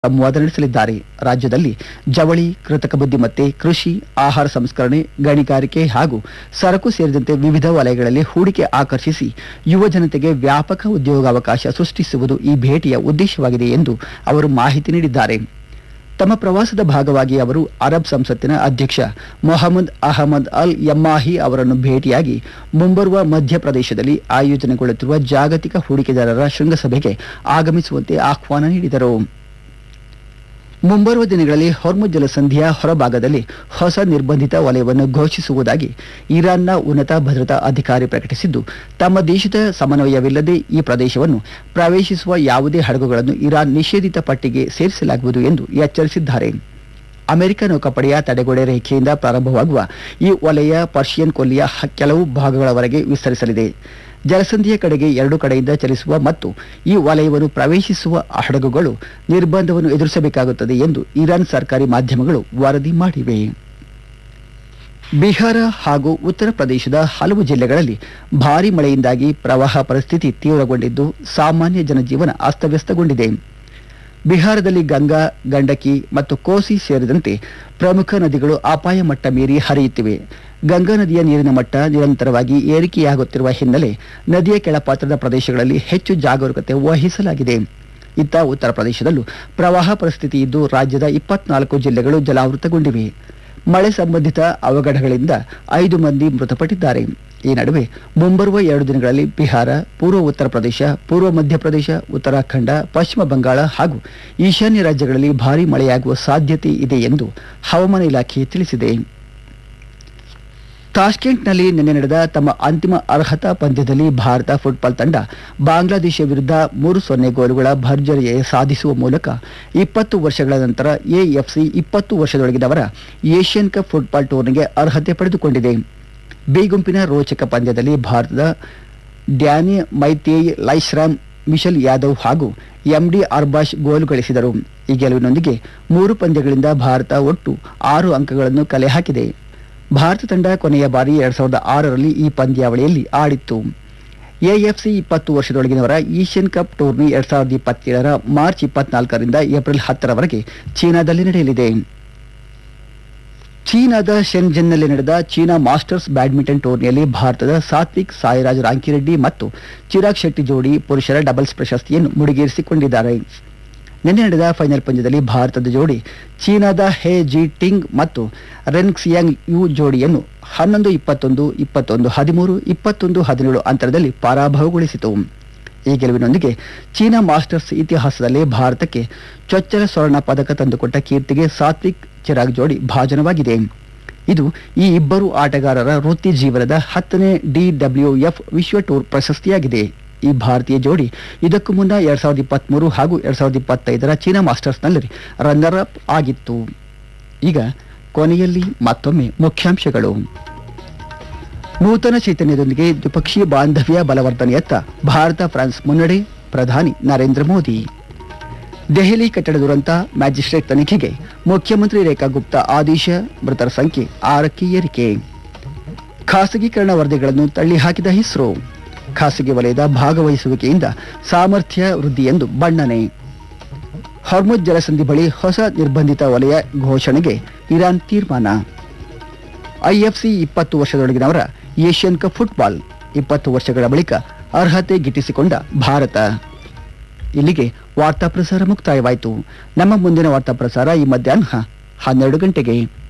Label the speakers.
Speaker 1: ಸಂವಾದ ನಡೆಸಲಿದ್ದಾರೆ ರಾಜ್ಯದಲ್ಲಿ ಜವಳಿ ಕೃತಕ ಬುದ್ಧಿಮತ್ತೆ ಕೃಷಿ ಆಹಾರ ಸಂಸ್ಕರಣೆ ಗಣಿಗಾರಿಕೆ ಹಾಗೂ ಸರಕು ಸೇರಿದಂತೆ ವಿವಿಧ ವಲಯಗಳಲ್ಲಿ ಹೂಡಿಕೆ ಆಕರ್ಷಿಸಿ ಯುವ ಜನತೆಗೆ ವ್ಯಾಪಕ ಉದ್ಯೋಗಾವಕಾಶ ಸೃಷ್ಟಿಸುವುದು ಈ ಭೇಟಿಯ ಉದ್ದೇಶವಾಗಿದೆ ಎಂದು ಅವರು ಮಾಹಿತಿ ನೀಡಿದ್ದಾರೆ ತಮ್ಮ ಪ್ರವಾಸದ ಭಾಗವಾಗಿ ಅವರು ಅರಬ್ ಸಂಸತ್ತಿನ ಅಧ್ಯಕ್ಷ ಮೊಹಮ್ಮದ್ ಅಹಮದ್ ಅಲ್ ಯಮ್ಮಾಹಿ ಅವರನ್ನು ಭೇಟಿಯಾಗಿ ಮುಂಬರುವ ಮಧ್ಯಪ್ರದೇಶದಲ್ಲಿ ಆಯೋಜನೆಗೊಳ್ಳುತ್ತಿರುವ ಜಾಗತಿಕ ಹೂಡಿಕೆದಾರರ ಶೃಂಗಸಭೆಗೆ ಆಗಮಿಸುವಂತೆ ಆಹ್ವಾನ ನೀಡಿದರು ಮುಂಬರುವ ದಿನಗಳಲ್ಲಿ ಹೊರ್ಮುಜ್ ಜಲಸಂಧಿಯ ಹೊರಭಾಗದಲ್ಲಿ ಹೊಸ ನಿರ್ಬಂಧಿತ ವಲಯವನ್ನು ಘೋಷಿಸುವುದಾಗಿ ಇರಾನ್ನ ಉನ್ನತ ಭದ್ರತಾ ಅಧಿಕಾರಿ ಪ್ರಕಟಿಸಿದ್ದು ತಮ್ಮ ದೇಶದ ಸಮನ್ವಯವಿಲ್ಲದೆ ಈ ಪ್ರದೇಶವನ್ನು ಪ್ರವೇಶಿಸುವ ಯಾವುದೇ ಹಡಗುಗಳನ್ನು ಇರಾನ್ ನಿಷೇಧಿತ ಪಟ್ಟಿಗೆ ಸೇರಿಸಲಾಗುವುದು ಎಂದು ಎಚ್ಚರಿಸಿದ್ದಾರೆ ಅಮೆರಿಕ ನೌಕಾಪಡೆಯ ತಡೆಗೋಡೆ ರೇಖೆಯಿಂದ ಪ್ರಾರಂಭವಾಗುವ ಈ ವಲಯ ಪರ್ಷಿಯನ್ ಕೊಲ್ಲಿಯ ಹ- ಕೆಲವು ಭಾಗಗಳವರೆಗೆ ವಿಸ್ತರಿಸಲಿದೆ ಜಲಸಂಧಿಯ ಕಡೆಗೆ ಎರಡು ಕಡೆಯಿಂದ ಚಲಿಸುವ ಮತ್ತು ಈ ವಲಯವನ್ನು ಪ್ರವೇಶಿಸುವ ಹಡಗುಗಳು ನಿರ್ಬಂಧವನ್ನು ಎದುರಿಸಬೇಕಾಗುತ್ತದೆ ಎಂದು ಇರಾನ್ ಸರ್ಕಾರಿ ಮಾಧ್ಯಮಗಳು ವರದಿ ಮಾಡಿವೆ ಬಿಹಾರ ಹಾಗೂ ಉತ್ತರ ಪ್ರದೇಶದ ಹಲವು ಜಿಲ್ಲೆಗಳಲ್ಲಿ ಭಾರೀ ಮಳೆಯಿಂದಾಗಿ ಪ್ರವಾಹ ಪರಿಸ್ಥಿತಿ ತೀವ್ರಗೊಂಡಿದ್ದು ಸಾಮಾನ್ಯ ಜನಜೀವನ ಅಸ್ತವ್ಯಸ್ತಗೊಂಡಿದೆ ಬಿಹಾರದಲ್ಲಿ ಗಂಗಾ ಗಂಡಕಿ ಮತ್ತು ಕೋಸಿ ಸೇರಿದಂತೆ ಪ್ರಮುಖ ನದಿಗಳು ಅಪಾಯ ಮಟ್ಟ ಮೀರಿ ಹರಿಯುತ್ತಿವೆ ಗಂಗಾ ನದಿಯ ನೀರಿನ ಮಟ್ಟ ನಿರಂತರವಾಗಿ ಏರಿಕೆಯಾಗುತ್ತಿರುವ ಹಿನ್ನೆಲೆ ನದಿಯ ಕೆಳಪಾತ್ರದ ಪ್ರದೇಶಗಳಲ್ಲಿ ಹೆಚ್ಚು ಜಾಗರೂಕತೆ ವಹಿಸಲಾಗಿದೆ ಇತ್ತ ಉತ್ತರ ಪ್ರದೇಶದಲ್ಲೂ ಪ್ರವಾಹ ಪರಿಸ್ಥಿತಿ ಇದ್ದು ರಾಜ್ಯದ ಇಪ್ಪತ್ನಾಲ್ಕು ಜಿಲ್ಲೆಗಳು ಜಲಾವೃತಗೊಂಡಿವೆ ಮಳೆ ಸಂಬಂಧಿತ ಅವಘಡಗಳಿಂದ ಐದು ಮಂದಿ ಮೃತಪಟ್ಟಿದ್ದಾರೆ ಈ ನಡುವೆ ಮುಂಬರುವ ಎರಡು ದಿನಗಳಲ್ಲಿ ಬಿಹಾರ ಪೂರ್ವ ಉತ್ತರ ಪ್ರದೇಶ ಪೂರ್ವ ಮಧ್ಯಪ್ರದೇಶ ಉತ್ತರಾಖಂಡ ಪಶ್ಚಿಮ ಬಂಗಾಳ ಹಾಗೂ ಈಶಾನ್ಯ ರಾಜ್ಯಗಳಲ್ಲಿ ಭಾರೀ ಮಳೆಯಾಗುವ ಸಾಧ್ಯತೆ ಇದೆ ಎಂದು ಹವಾಮಾನ ಇಲಾಖೆ ತಿಳಿಸಿದೆ ತಾಷ್ಕೆಂಟ್ನಲ್ಲಿ ನಿನ್ನೆ ನಡೆದ ತಮ್ಮ ಅಂತಿಮ ಅರ್ಹತಾ ಪಂದ್ಯದಲ್ಲಿ ಭಾರತ ಫುಟ್ಬಾಲ್ ತಂಡ ಬಾಂಗ್ಲಾದೇಶ ವಿರುದ್ಧ ಮೂರು ಸೊನ್ನೆ ಗೋಲುಗಳ ಭರ್ಜರಿ ಜಯ ಸಾಧಿಸುವ ಮೂಲಕ ಇಪ್ಪತ್ತು ವರ್ಷಗಳ ನಂತರ ಎಎಫ್ಸಿ ಇಪ್ಪತ್ತು ವರ್ಷದೊಳಗಿನವರ ಏಷ್ಯನ್ ಕಪ್ ಫುಟ್ಬಾಲ್ ಟೂರ್ನಿಗೆ ಅರ್ಹತೆ ಪಡೆದುಕೊಂಡಿದೆ ಬಿ ಗುಂಪಿನ ರೋಚಕ ಪಂದ್ಯದಲ್ಲಿ ಭಾರತದ ಡ್ಯಾನಿ ಮೈತೇಯ್ ಲೈಶ್ರಾಮ್ ಮಿಶೆಲ್ ಯಾದವ್ ಹಾಗೂ ಎಂಡಿ ಅರ್ಬಾಷ್ ಗೋಲು ಗಳಿಸಿದರು ಈ ಗೆಲುವಿನೊಂದಿಗೆ ಮೂರು ಪಂದ್ಯಗಳಿಂದ ಭಾರತ ಒಟ್ಟು ಆರು ಅಂಕಗಳನ್ನು ಕಲೆ ಹಾಕಿದೆ ಭಾರತ ತಂಡ ಕೊನೆಯ ಬಾರಿ ಎರಡ್ ಸಾವಿರದ ಆರರಲ್ಲಿ ಈ ಪಂದ್ಯಾವಳಿಯಲ್ಲಿ ಆಡಿತ್ತು ಎಎಫ್ಸಿ ಇಪ್ಪತ್ತು ವರ್ಷದೊಳಗಿನವರ ಏಷ್ಯನ್ ಕಪ್ ಟೂರ್ನಿ ಎರಡ್ ಸಾವಿರದ ಇಪ್ಪತ್ತೇಳರ ಮಾರ್ಚ್ ಇಪ್ಪತ್ನಾಲ್ಕರಿಂದ ಏಪ್ರಿಲ್ ಹತ್ತರವರೆಗೆ ಚೀನಾದಲ್ಲಿ ನಡೆಯಲಿದೆ ಚೀನಾದ ಶೆನ್ಜೆನ್ನಲ್ಲಿ ನಡೆದ ಚೀನಾ ಮಾಸ್ಟರ್ಸ್ ಬ್ಯಾಡ್ಮಿಂಟನ್ ಟೂರ್ನಿಯಲ್ಲಿ ಭಾರತದ ಸಾತ್ವಿಕ್ ಸಾಯಿರಾಜ್ ರಾಂಕಿರೆಡ್ಡಿ ಮತ್ತು ಚಿರಾಗ್ ಶೆಟ್ಟಿ ಜೋಡಿ ಪುರುಷರ ಡಬಲ್ಸ್ ಪ್ರಶಸ್ತಿಯನ್ನು ಮುಡಿಗೇರಿಸಿಕೊಂಡಿದ್ದಾರೆ ನಿನ್ನೆ ನಡೆದ ಫೈನಲ್ ಪಂದ್ಯದಲ್ಲಿ ಭಾರತದ ಜೋಡಿ ಚೀನಾದ ಹೇ ಜಿ ಟಿಂಗ್ ಮತ್ತು ರೆನ್ಕ್ಸಿಯಾಂಗ್ ಯು ಜೋಡಿಯನ್ನು ಹನ್ನೊಂದು ಇಪ್ಪತ್ತೊಂದು ಇಪ್ಪತ್ತೊಂದು ಹದಿಮೂರು ಇಪ್ಪತ್ತೊಂದು ಹದಿನೇಳು ಅಂತರದಲ್ಲಿ ಪರಾಭವಗೊಳಿಸಿತು ಈ ಗೆಲುವಿನೊಂದಿಗೆ ಚೀನಾ ಮಾಸ್ಟರ್ಸ್ ಇತಿಹಾಸದಲ್ಲೇ ಭಾರತಕ್ಕೆ ಚೊಚ್ಚಲ ಸ್ವರ್ಣ ಪದಕ ತಂದುಕೊಟ್ಟ ಕೀರ್ತಿಗೆ ಸಾತ್ವಿಕ್ ಚಿರಾಗ್ ಜೋಡಿ ಭಾಜನವಾಗಿದೆ ಇದು ಈ ಇಬ್ಬರು ಆಟಗಾರರ ವೃತ್ತಿ ಜೀವನದ ಹತ್ತನೇ ಡಿಡಬ್ಲ್ಯೂಎಫ್ ವಿಶ್ವ ಟೂರ್ ಪ್ರಶಸ್ತಿಯಾಗಿದೆ ಈ ಭಾರತೀಯ ಜೋಡಿ ಇದಕ್ಕೂ ಮುನ್ನ ಎರಡ್ ಸಾವಿರದ ಇಪ್ಪತ್ಮೂರು ಹಾಗೂ ಎರಡ್ ಸಾವಿರದ ಇಪ್ಪತ್ತೈದರ ಚೀನಾ ಮಾಸ್ಟರ್ಸ್ನಲ್ಲಿ ರನ್ನರ್ ಅಪ್ ಆಗಿತ್ತು ಈಗ ಕೊನೆಯಲ್ಲಿ ಮತ್ತೊಮ್ಮೆ ಮುಖ್ಯಾಂಶಗಳು ನೂತನ ಚೈತನ್ಯದೊಂದಿಗೆ ದ್ವಿಪಕ್ಷೀಯ ಬಾಂಧವ್ಯ ಬಲವರ್ಧನೆಯತ್ತ ಭಾರತ ಫ್ರಾನ್ಸ್ ಮುನ್ನಡೆ ಪ್ರಧಾನಿ ನರೇಂದ್ರ ಮೋದಿ ದೆಹಲಿ ಕಟ್ಟಡ ದುರಂತ ಮ್ಯಾಜಿಸ್ಟ್ರೇಟ್ ತನಿಖೆಗೆ ಮುಖ್ಯಮಂತ್ರಿ ರೇಖಾ ಗುಪ್ತಾ ಆದೇಶ ಮೃತರ ಸಂಖ್ಯೆ ಆರಕ್ಕೆ ಏರಿಕೆ ಖಾಸಗೀಕರಣ ವರದಿಗಳನ್ನು ತಳ್ಳಿಹಾಕಿದ ಇಸ್ರೋ ಖಾಸಗಿ ವಲಯದ ಭಾಗವಹಿಸುವಿಕೆಯಿಂದ ಸಾಮರ್ಥ್ಯ ವೃದ್ಧಿ ಎಂದು ಬಣ್ಣನೆ ಹೊರ್ಮುಜ್ ಜಲಸಂಧಿ ಬಳಿ ಹೊಸ ನಿರ್ಬಂಧಿತ ವಲಯ ಘೋಷಣೆಗೆ ಇರಾನ್ ತೀರ್ಮಾನ ಐಎಫ್ಸಿ ಇಪ್ಪತ್ತು ವರ್ಷದೊಳಗಿನವರ ಏಷ್ಯನ್ ಕಪ್ ಫುಟ್ಬಾಲ್ ಇಪ್ಪತ್ತು ವರ್ಷಗಳ ಬಳಿಕ ಅರ್ಹತೆ ಗಿಟ್ಟಿಸಿಕೊಂಡ ಭಾರತ ಇಲ್ಲಿಗೆ ವಾರ್ತಾ ಪ್ರಸಾರ ಮುಕ್ತಾಯವಾಯಿತು ನಮ್ಮ ಮುಂದಿನ ವಾರ್ತಾ ಪ್ರಸಾರ ಈ ಮಧ್ಯಾಹ್ನ ಹನ್ನೆರಡು ಗಂಟೆಗೆ